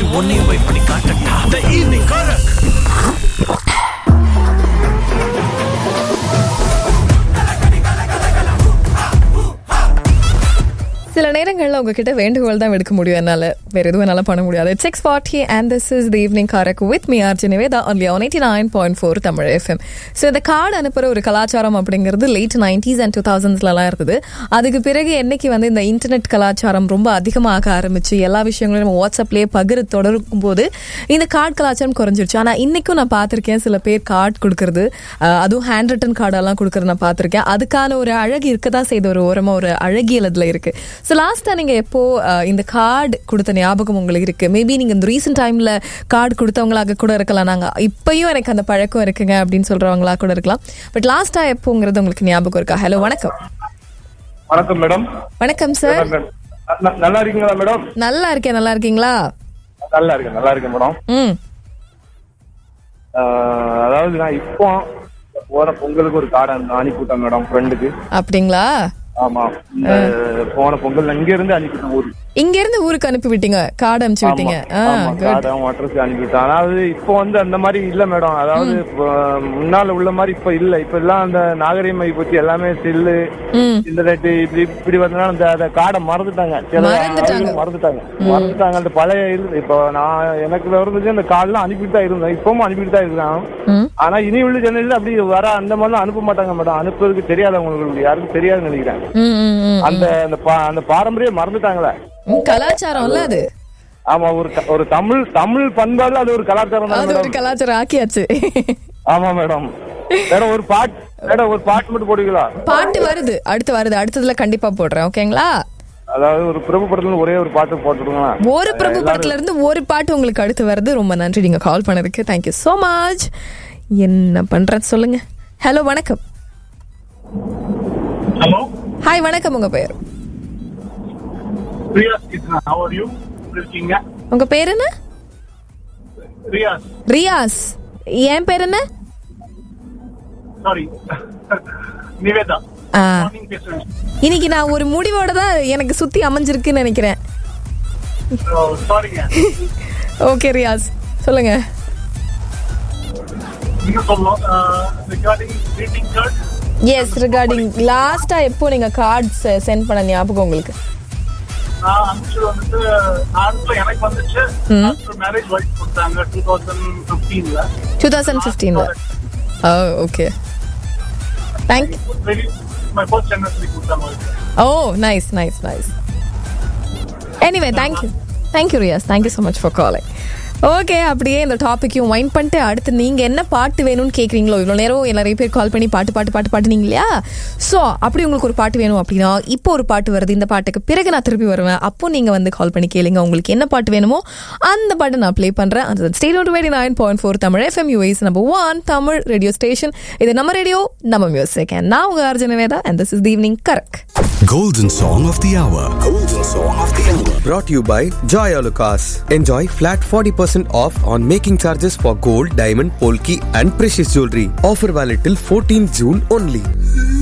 உன்னையும் போய் பண்ணி காட்டட்டா த ஈவினிங் கரக் சில நேரங்களில் உங்ககிட்ட வேண்டுகோள் தான் எடுக்க முடியும் என்னால் வேற எதுவும் என்னால் பண்ண முடியாது it's six forty and this is the evening karak with me RJ Nivetha only one eighty nine point four Tamil FM so இந்த கார்டு அனுப்புகிற ஒரு கலாச்சாரம் அப்படிங்கிறது லேட் நைன்டிஸ் அண்ட் டூ தௌசண்ட்ஸ்லலாம் இருந்தது அதுக்கு பிறகு என்னைக்கு வந்து இந்த இன்டர்நெட் கலாச்சாரம் ரொம்ப அதிகமாக ஆரம்பிச்சு எல்லா விஷயங்களும் நம்ம வாட்ஸ்அப்லேயே பகிர தொடரும் போது இந்த கார்டு கலாச்சாரம் குறைஞ்சிருச்சு ஆனால் இன்னைக்கும் நான் பார்த்துருக்கேன் சில பேர் கார்டு கொடுக்கறது அஹ், அதுவும் ஹேண்ட் ரிட்டன் கார்டெல்லாம் கொடுக்கறது நான் பார்த்துருக்கேன் அதுக்கான ஒரு அழகு இருக்கதான் செய்த ஒரு ஓரமாக ஒரு அழகியல் அதில் இருக்கு ஸோ லாஸ்ட்டாக நீங்கள் எப்போ அஹ், இந்த கார்டு கொடுத்த ஞாபகம் உங்களுக்கு இருக்கு மேபி நீங்கள் இந்த ரீசெண்ட் டைமில் கார்டு கொடுத்தவங்களாக கூட இருக்கலாம் நாங்கள் இப்பயும் எனக்கு அந்த பழக்கம் இருக்குங்க அப்படின்னு சொல்றவங்களா கூட இருக்கலாம் பட் லாஸ்ட்டாக எப்போங்கிறது உங்களுக்கு ஞாபகம் இருக்கா ஹலோ வணக்கம் வணக்கம் மேடம் வணக்கம் சார் ந- நல்லா இருக்கீங்களா மேடம் நல்லா இருக்கேன் நல்லா இருக்கீங்களா நல்லா இருக்கேன் நல்லா இருக்கேன் மேடம் ம் ஆஹ், அதாவது நான் இப்போ போன பொங்கலுக்கு ஒரு கார்டு அனுப்பிவிட்டேன் மேடம் ஃப்ரெண்டுக்கு அப்படிங்களா ஆமா இந்த போன பொங்கல் இங்க இருந்து அனுப்பிவிட்டேன் ஊருக்கு இங்க இருந்து ஊருக்கு அனுப்பி விட்டீங்க கார்டு அனுப்பிச்சு விட்டீங்க ஆ குட் கார்டும் அட்ரஸ் அனுப்பிவிட்டேன் அதாவது இப்போ வந்து அந்த மாதிரி இல்ல மேடம் அதாவது இப்போ, முன்னால உள்ள மாதிரி இப்ப இல்ல இப்ப எல்லாம் அந்த நாகரிகமை பத்தி எல்லாமே செல்லு ம் இன்டர்நெட் இப்படி இப்படி வந்தனால அந்த அந்த கார்டை மறந்துட்டாங்க சில மறந்துட்டாங்க. ஆளுங்க மறந்துட்டாங்க மறந்துட்டாங்க அந்த பழைய இது இப்போ நான் எனக்கு இருந்துச்சு அந்த கார்டுலாம் அனுப்பிட்டு தான் இருந்தேன் இப்பவும் அனுப்பிட்டு தான் இருக்கிறேன் ம் ஆனா இனி உள்ள ஜெனரேஷன் அப்படி வர அந்த மாதிரிலாம் அனுப்ப மாட்டாங்க மேடம் அனுப்புறதுக்கு தெரியாது அவங்களுக்கு யாருக்கும் தெரியாதுன்னு நினைக்கிறேன் ம், ம், ம். அந்த அந்த பா- அந்த பாரம்பரியம் மறந்துட்டாங்களே ம், கலாச்சாரம்ல அது ஆமா ஒரு க- ஒரு தமிழ் தமிழ் பண்பாடு அது ஒரு கலாச்சாரம் தான் அது ஒரு மேடம் கலாச்சாரம் ஆக்கியாச்சு ஆமா மேடம் வேற ஒரு பாட்டு வேற ஒரு பாட்டு மட்டும் போடுவீங்களா பாட்டு வருது அடுத்து வருது அடுத்ததுல கண்டிப்பா போடுறேன் ஓகேங்களா அதாவது ஒரு பிரபு படத்துல இருந்து ஒரே ஒரு பாட்டு போட்டுருங்களா ஒரு பிரபு படத்துல இருந்து ஒரு பாட்டு உங்களுக்கு அடுத்து வருது ரொம்ப நன்றி நீங்க கால் பண்ணதுக்கு தேங்க்யூ so மச் என்ன பண்றது சொல்லுங்க ஹலோ வணக்கம் Hello, ஹாய் வணக்கம் உங்க பேர் Riyaz Kitna. How are you? எப்படி இருக்கீங்க உங்க பேர் என்ன ரியாஸ் ரியாஸ் என் பேர் என்ன சாரி நிவேதா ஆ, மார்னிங் பேசுறேன் இன்னைக்கு நான் ஒரு முடிவோட தான் எனக்கு சுத்தி அமைஞ்சிருக்குன்னு நினைக்கிறேன் சாரிங்க ஓகே ரியாஸ் சொல்லுங்க நீங்க சொல்லணும் regarding greeting card yes regarding லாஸ்டா எப்போ நீங்க கார்ட்ஸ் சென்ட் பண்ண ஞாபகம் உங்களுக்கு நான் அனுப்பிச்சு வந்துட்டு நான்கு எனக்கு வந்துச்சு ஆஃப்டர் மேரேஜ் ஒய்ஃப் கொடுத்தாங்க டூ தௌசண்ட் ஃபிஃப்டீன்ல டூ தௌசண்ட் ஃபிஃப்டீன்ல oh okay thank very my first anniversary கொடுத்தாங்க oh nice nice nice anyway thank you thank you Riyaz thank you so much for calling okay அப்படியே இந்த டாப்பிக்கையும் வைண்ட் பண்ணிட்டு அடுத்து நீங்கள் என்ன பாட்டு வேணும்னு கேட்குறீங்களோ இவ்வளோ நேரம் நிறைய பேர் கால் பண்ணி பாட்டு பாட்டு பாட்டு பாட்டுனீங்க இல்லையா ஸோ அப்படி உங்களுக்கு ஒரு பாட்டு வேணும் அப்படின்னா இப்போ ஒரு பாட்டு வருது இந்த பாட்டுக்கு பிறகு நான் திருப்பி வருவேன் அப்போ நீங்கள் வந்து கால் பண்ணி கேளுங்க உங்களுக்கு என்ன பாட்டு வேணுமோ அந்த பாட்டை நான் ப்ளே பண்ணுறேன் அது studio twenty nine point four Tamil FM US number one Tamil radio station இது நம்ம ரேடியோ நம்ம மியூசிக் அண்ட் நான் உங்கள் Arjuna Veda and this is the evening correct Golden Song of the Hour. Golden Song of the Hour. Brought to you by Joy Alucas. Enjoy flat 40% off on making charges for gold, diamond, polki and precious jewelry. Offer valid till 14 June only.